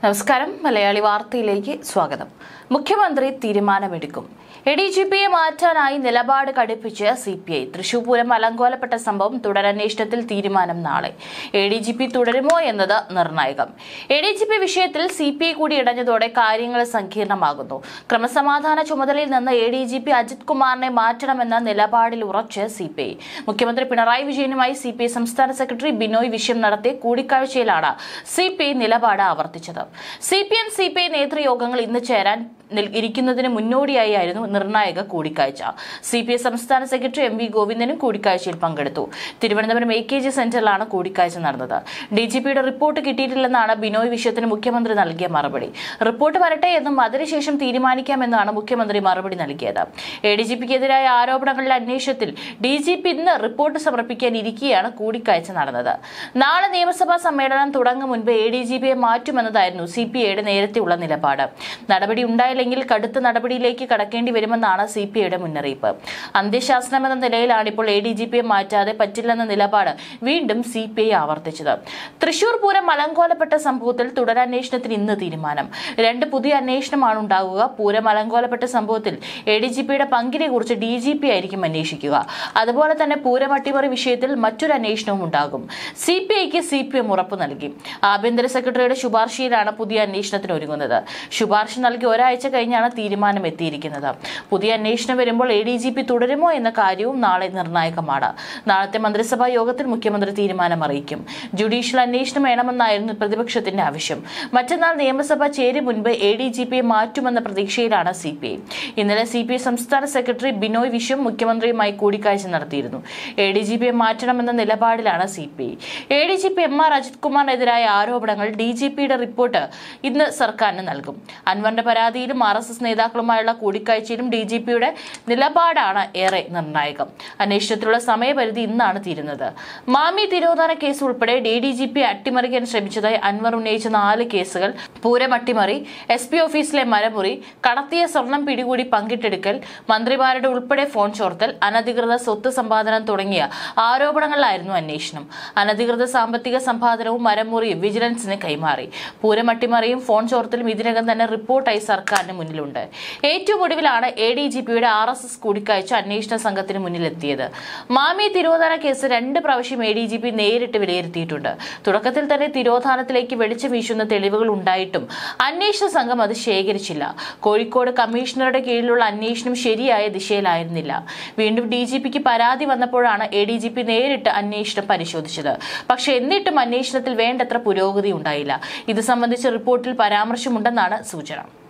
നമസ്കാരം മലയാളി വാർത്തയിലേക്ക് സ്വാഗതം മുഖ്യമന്ത്രി തീരുമാനമെടുക്കും എ ഡി ജി പിയെ മാറ്റാനായി നിലപാട് കടുപ്പിച്ച് C P I Thrissur Pooram അലങ്കോലപ്പെട്ട സംഭവം തുടരന്വേഷണത്തിൽ തീരുമാനം നാളെ എ ഡി ജി പി തുടരുമോ എന്നത് നിർണായകം എ ഡി ജി പി വിഷയത്തിൽ സി പി ഐ കൂടി ഇടഞ്ഞതോടെ കാര്യങ്ങൾ സങ്കീർണമാകുന്നു ക്രമസമാധാന ചുമതലയിൽ നിന്ന് A D G P Ajith കുമാറിനെ മാറ്റണമെന്ന നിലപാടിൽ ഉറച്ച് സി പി ഐ മുഖ്യമന്ത്രി പിണറായി വിജയനുമായി സി പി ഐ സംസ്ഥാന സെക്രട്ടറി ബിനോയ് വിശ്വം നടത്തിയ കൂടിക്കാഴ്ചയിലാണ് സി പി ഐ നിലപാട് ആവർത്തിച്ചത് C P M C P I നേതൃയോഗങ്ങൾ ഇന്ന് ചേരാൻ നിൽ- ഇരിക്കുന്നതിന് മുന്നോടിയായി ആയിരുന്നു നിർണായക കൂടിക്കാഴ്ച സി പി ഐ സംസ്ഥാന സെക്രട്ടറി എം വി ഗോവിന്ദനും കൂടിക്കാഴ്ചയിൽ പങ്കെടുത്തു തിരുവനന്തപുരം എ കെ ജി സെന്ററിലാണ് കൂടിക്കാഴ്ച നടന്നത് ഡി ജി പിയുടെ റിപ്പോർട്ട് കിട്ടിയിട്ടില്ലെന്നാണ് ബിനോയ് വിശ്വത്തിന് മുഖ്യമന്ത്രി നൽകിയ മറുപടി റിപ്പോർട്ട് വരട്ടെ എന്നും അതിനുശേഷം തീരുമാനിക്കാമെന്നാണ് മുഖ്യമന്ത്രി മറുപടി നൽകിയത് എ ഡി ജി പിക്കെതിരായ ആരോപണങ്ങളുടെ അന്വേഷണത്തിൽ ഡി ജി പി ഇന്ന് റിപ്പോർട്ട് സമർപ്പിക്കാൻ ഇരിക്കെയാണ് കൂടിക്കാഴ്ച നടന്നത് നാളെ നിയമസഭാ സമ്മേളനം തുടങ്ങും മുൻപ് എ ഡി ജി പിയെ മാറ്റുമെന്നതായിരുന്നു സി പി ഐയുടെ നേരത്തെയുള്ള നിലപാട് നടപടി ഉണ്ടായില്ലെങ്കിൽ കടുത്ത നടപടിയിലേക്ക് കടക്കേണ്ടി വരുമെന്നാണ് സി പി ഐയുടെ മുന്നറിയിപ്പ് അന്ത്യശാസനം എന്ന നിലയിലാണ് ഇപ്പോൾ എ ഡി ജി പിയെ മാറ്റാതെ പറ്റില്ലെന്ന നിലപാട് വീണ്ടും സി പി ഐ ആവർത്തിച്ചത് തൃശൂർ പൂരം അലങ്കോലപ്പെട്ട സംഭവത്തിൽ തുടരന്വേഷണത്തിന് ഇന്ന് തീരുമാനം രണ്ട് പുതിയ അന്വേഷണമാണ് ഉണ്ടാകുക പൂരം അലങ്കോലപ്പെട്ട സംഭവത്തിൽ എ ഡി ജി പിയുടെ പങ്കിനെ കുറിച്ച് ഡി ജി പി ആയിരിക്കും അന്വേഷിക്കുക അതുപോലെ തന്നെ പൂരം അട്ടിമറി വിഷയത്തിൽ മറ്റൊരു അന്വേഷണവും ഉണ്ടാകും സി പി ഐക്ക് സി പി എം ഉറപ്പ് നൽകി ആഭ്യന്തര സെക്രട്ടറിയുടെ ശുപാർശയിലാണ് പുതിയ അന്വേഷണത്തിന് ഒരുങ്ങുന്നത് ശുപാർശ നൽകി ഒരാഴ്ച കഴിഞ്ഞാണ് തീരുമാനം എത്തിയിരിക്കുന്നത് പുതിയ അന്വേഷണം വരുമ്പോൾ എ ഡി ജി പി തുടരുമോ എന്ന കാര്യവും നാളെ നിർണായകമാണ് നാളത്തെ മന്ത്രിസഭാ യോഗത്തിൽ മുഖ്യമന്ത്രി തീരുമാനം അറിയിക്കും ജുഡീഷ്യൽ അന്വേഷണം വേണമെന്നായിരുന്നു പ്രതിപക്ഷത്തിന്റെ ആവശ്യം മറ്റന്നാൾ നിയമസഭ ചേരും മുൻപ് എ ഡി ജി പിയെ മാറ്റുമെന്ന പ്രതീക്ഷയിലാണ് സി പി ഐ ഇന്നലെ സി പി ഐ സംസ്ഥാന സെക്രട്ടറി ബിനോയ് വിശ്വം മുഖ്യമന്ത്രിയുമായി കൂടിക്കാഴ്ച നടത്തിയിരുന്നു എ ഡി ജി പിയെ മാറ്റണമെന്ന നിലപാടിലാണ് C P I A D G P M R Ajith കുമാറിനെതിരായ ആരോപണങ്ങൾ ഡി ജി പിയുടെ റിപ്പോർട്ട് ഇന്ന് സർക്കാരിന് നൽകും അൻവറിന്റെ പരാതിയിലും ആർ എസ് എസ് നേതാക്കളുമായുള്ള കൂടിക്കാഴ്ചയിലും ഡി ജി പിയുടെ നിലപാടാണ് ഏറെ നിർണായകം അന്വേഷണത്തിലുള്ള സമയപരിധി ഇന്നാണ് തീരുന്നത് മാമി തിരോധാന കേസ് ഉൾപ്പെടെ ഡി ഡി ജി പി അട്ടിമറിക്കാൻ ശ്രമിച്ചതായി അൻവർ ഉന്നയിച്ച നാല് കേസുകൾ പൂരം അട്ടിമറി എസ് പി ഓഫീസിലെ മരമുറി കടത്തിയ സ്വർണം പിടികൂടി പങ്കിട്ടെടുക്കൽ മന്ത്രിമാരുടെ ഉൾപ്പെടെ ഫോൺ ചോർത്തൽ അനധികൃത സ്വത്ത് സമ്പാദനം തുടങ്ങിയ ആരോപണങ്ങളിലായിരുന്നു അന്വേഷണം അനധികൃത സാമ്പത്തിക സമ്പാദനവും മരമുറിയും വിജിലൻസിന് കൈമാറി പൂരം അട്ടിമറിയും ഫോൺ ചോർത്തലും ഇതിനകം തന്നെ റിപ്പോർട്ടായി സർക്കാരിന് മുന്നിലുണ്ട് ഏറ്റവും ഒടുവിലാണ് എ ഡി ജി പിയുടെ ആർ എസ് എസ് കൂടിക്കാഴ്ച അന്വേഷണ സംഘത്തിന് മുന്നിലെത്തിയത് മാമി തിരോധാന കേസ് രണ്ട് പ്രാവശ്യം എ ഡി ജി പി നേരിട്ട് വിലയിരുത്തിയിട്ടുണ്ട് തുടക്കത്തിൽ തന്നെ തിരോധാനത്തിലേക്ക് വെളിച്ചം വീശുന്ന തെളിവുകൾ ഉണ്ടായിട്ടും അന്വേഷണ സംഘം അത് ശേഖരിച്ചില്ല കോഴിക്കോട് കമ്മീഷണറുടെ കീഴിലുള്ള അന്വേഷണം ശരിയായ ദിശയിലായിരുന്നില്ല വീണ്ടും ഡി ജി പിക്ക് പരാതി വന്നപ്പോഴാണ് എ ഡി ജി പി നേരിട്ട് അന്വേഷണം പരിശോധിച്ചത് പക്ഷേ എന്നിട്ടും അന്വേഷണത്തിൽ വേണ്ടത്ര പുരോഗതി ഉണ്ടായില്ല ഇത് സംബന്ധിച്ച് റിപ്പോർട്ടിൽ പരാമർശമുണ്ടെന്നാണ് സൂചന